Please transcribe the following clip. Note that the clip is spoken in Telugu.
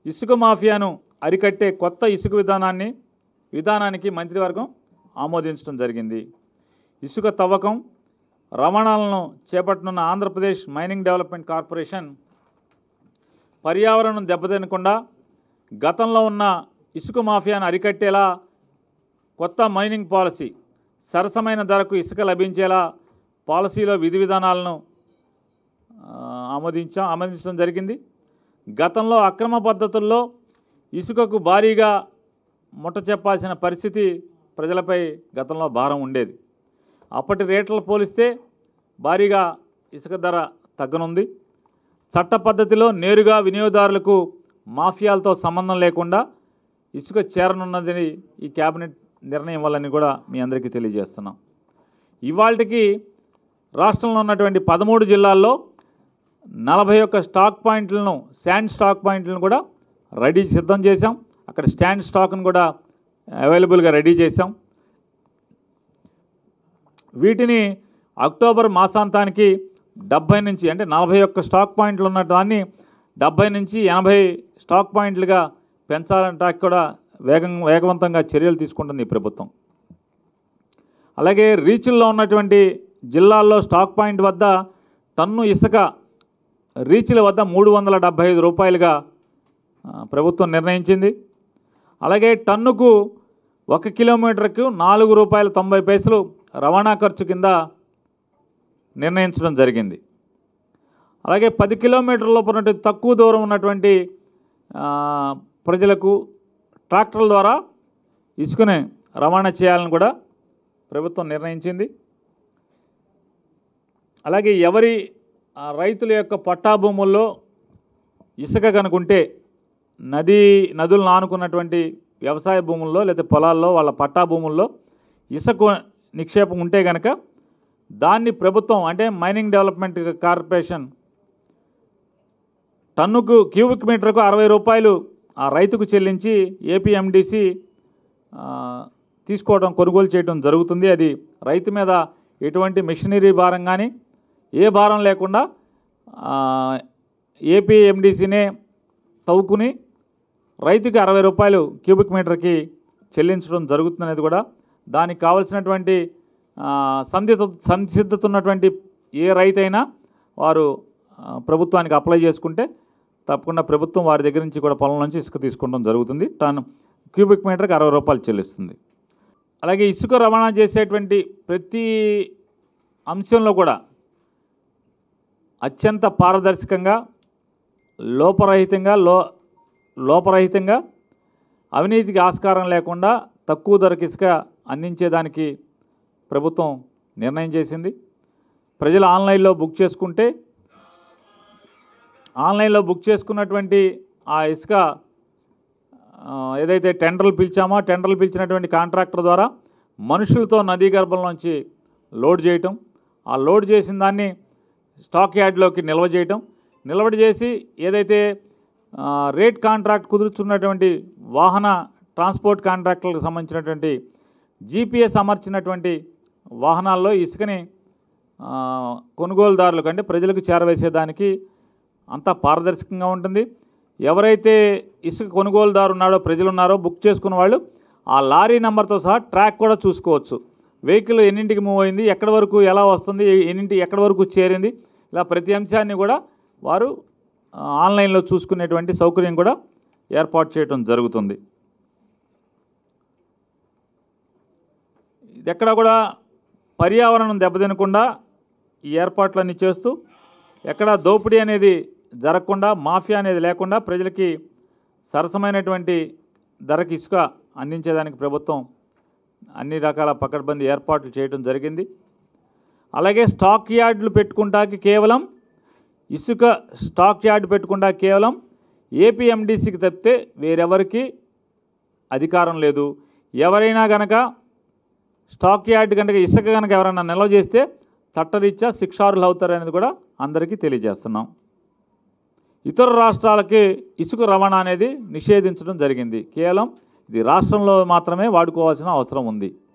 ఇసుక మాఫియాను అరికట్టే కొత్త ఇసుక విధానాన్ని విధానానికి మంత్రివర్గం ఆమోదించడం జరిగింది ఇసుక తవ్వకం రవాణాలను చేపట్టనున్న ఆంధ్రప్రదేశ్ మైనింగ్ డెవలప్మెంట్ కార్పొరేషన్ పర్యావరణం దెబ్బతినకుండా గతంలో ఉన్న ఇసుక మాఫియాను అరికట్టేలా కొత్త మైనింగ్ పాలసీ సరసమైన ధరకు ఇసుక లభించేలా పాలసీలో విధి విధానాలను ఆ, ఆమోదించాం ఆమోదించడం జరిగింది గతంలో అక్రమ పద్ధతుల్లో ఇసుకకు భారీగా ముట్ట చెప్పాల్సిన పరిస్థితి ప్రజలపై గతంలో భారం ఉండేది అప్పటి రేట్లను పోలిస్తే భారీగా ఇసుక ధర తగ్గనుంది చట్ట పద్ధతిలో నేరుగా వినియోగదారులకు మాఫియాలతో సంబంధం లేకుండా ఇసుక చేరనున్నదని ఈ కేబినెట్ నిర్ణయం వల్లని కూడా మీ అందరికీ తెలియజేస్తున్నాం ఇవాళకి రాష్ట్రంలో ఉన్నటువంటి పదమూడు జిల్లాల్లో నలభై ఒక్క స్టాక్ పాయింట్లను శాండ్ స్టాక్ పాయింట్లను కూడా రెడీ సిద్ధం చేశాం అక్కడ స్టాండ్ స్టాక్ను కూడా అవైలబుల్గా రెడీ చేశాం వీటిని అక్టోబర్ మాసాంతానికి డెబ్భై నుంచి అంటే నలభై ఒక్క స్టాక్ పాయింట్లు ఉన్న దాన్ని డెబ్భై నుంచి ఎనభై స్టాక్ పాయింట్లుగా పెంచాలంటే కూడా వేగం వేగవంతంగా చర్యలు తీసుకుంటుంది ఈ ప్రభుత్వం అలాగే రీచ్ల్లో ఉన్నటువంటి జిల్లాల్లో స్టాక్ పాయింట్ వద్ద టన్ను ఇసుక రీచ్ల వద్ద మూడు వందల డెబ్భై ఐదు రూపాయలుగా ఆ, ప్రభుత్వం నిర్ణయించింది అలాగే టన్నుకు ఒక కిలోమీటర్కు నాలుగు రూపాయల తొంభై పైసలు రవాణా ఖర్చు కింద నిర్ణయించడం జరిగింది అలాగే పది కిలోమీటర్ల లోపు ఉన్నటువంటి తక్కువ దూరం ఉన్నటువంటి ఆ, ప్రజలకు ట్రాక్టర్ల ద్వారా ఇసుకని రవాణా చేయాలని కూడా ప్రభుత్వం నిర్ణయించింది అలాగే ఎవరి ఆ, రైతుల యొక్క పట్టా భూముల్లో ఇసుక కనుకుంటే నది నదులను ఆనుకున్నటువంటి వ్యవసాయ భూముల్లో లేదా పొలాల్లో వాళ్ళ పట్టా భూముల్లో ఇసుక నిక్షేపం ఉంటే కనుక దాన్ని ప్రభుత్వం అంటే మైనింగ్ డెవలప్మెంట్ కార్పొరేషన్ టన్నుకు క్యూబిక్ మీటర్కు అరవై రూపాయలు ఆ రైతుకు చెల్లించి ఏపీఎండిసి తీసుకోవడం కొనుగోలు చేయడం జరుగుతుంది అది రైతు మీద ఎటువంటి మిషనరీ భారం కానీ ఏ భారం లేకుండా ఏపీఎండిసినే తవ్వుకుని రైతుకి అరవై రూపాయలు క్యూబిక్ మీటర్కి చెల్లించడం జరుగుతున్నది కూడా దానికి కావలసినటువంటి ఆ, సందిగ్ధ సంసిద్ధత ఉన్నటువంటి ఏ రైతైనా వారు ఆ, ప్రభుత్వానికి అప్లై చేసుకుంటే తప్పకుండా ప్రభుత్వం వారి దగ్గర నుంచి కూడా పొలం నుంచి ఇసుక తీసుకోవడం జరుగుతుంది టన్ క్యూబిక్ మీటర్కి అరవై రూపాయలు చెల్లిస్తుంది అలాగే ఇసుక రవాణా చేసేటువంటి ప్రతి అంశంలో కూడా అత్యంత పారదర్శకంగా లోపరహితంగా లో లోపరహితంగా అవినీతికి ఆస్కారం లేకుండా తక్కువ ధరకు ఇసుక అందించేదానికి ప్రభుత్వం నిర్ణయం చేసింది ప్రజలు ఆన్లైన్లో బుక్ చేసుకుంటే ఆన్లైన్లో బుక్ చేసుకున్నటువంటి ఆ ఇసుక ఆ, ఏదైతే టెండర్లు పిలిచామో టెండర్లు పిలిచినటువంటి కాంట్రాక్టర్ ద్వారా మనుషులతో నదీ గర్భంలోంచి లోడ్ చేయటం ఆ లోడ్ చేసిన దాన్ని స్టాక్ యార్డ్లోకి నిల్వ చేయటం నిల్వ చేసి ఏదైతే ఆ, రేట్ కాంట్రాక్ట్ కుదుర్చున్నటువంటి వాహన ట్రాన్స్పోర్ట్ కాంట్రాక్టులకు సంబంధించినటువంటి జీపీఎస్ అమర్చినటువంటి వాహనాల్లో ఇసుకని ఆ, కొనుగోలుదారులకు అంటే ప్రజలకు చేరవేసేదానికి అంతా పారదర్శకంగా ఉంటుంది ఎవరైతే ఇసుక కొనుగోలుదారు ఉన్నాడో ప్రజలు ఉన్నారో బుక్ చేసుకున్న వాళ్ళు ఆ లారీ నెంబర్తో సహా ట్రాక్ కూడా చూసుకోవచ్చు వెహికల్ ఎన్నింటికి మూవ్ అయింది ఎక్కడి వరకు ఎలా వస్తుంది ఎన్నింటి ఎక్కడి వరకు చేరింది ఇలా ప్రతి అంశాన్ని కూడా వారు ఆ, ఆన్లైన్లో చూసుకునేటువంటి సౌకర్యం కూడా ఏర్పాటు చేయడం జరుగుతుంది ఇది ఎక్కడ కూడా పర్యావరణం దెబ్బతినకుండా ఈ ఏర్పాట్లన్నీ చేస్తూ ఎక్కడ దోపిడీ అనేది జరగకుండా మాఫియా అనేది లేకుండా ప్రజలకి సరసమైనటువంటి ధరకి ఇసుక అందించేదానికి ప్రభుత్వం అన్ని రకాల పకడ్బందీ ఏర్పాట్లు చేయడం జరిగింది అలాగే స్టాక్ యార్డులు పెట్టుకుంటాకి కేవలం ఇసుక స్టాక్ యార్డ్ పెట్టుకుంటా కేవలం ఏపీఎండిసికి తప్పితే వేరెవరికి అధికారం లేదు ఎవరైనా గనక స్టాక్ యార్డ్ కనుక ఇసుక కనుక ఎవరైనా నిల్వ చేస్తే చట్టరీత్యా శిక్షార్హులు అవుతారనేది కూడా అందరికీ తెలియజేస్తున్నాం ఇతర రాష్ట్రాలకి ఇసుక రవాణా అనేది నిషేధించడం జరిగింది కేవలం ఇది రాష్ట్రంలో మాత్రమే వాడుకోవాల్సిన అవసరం ఉంది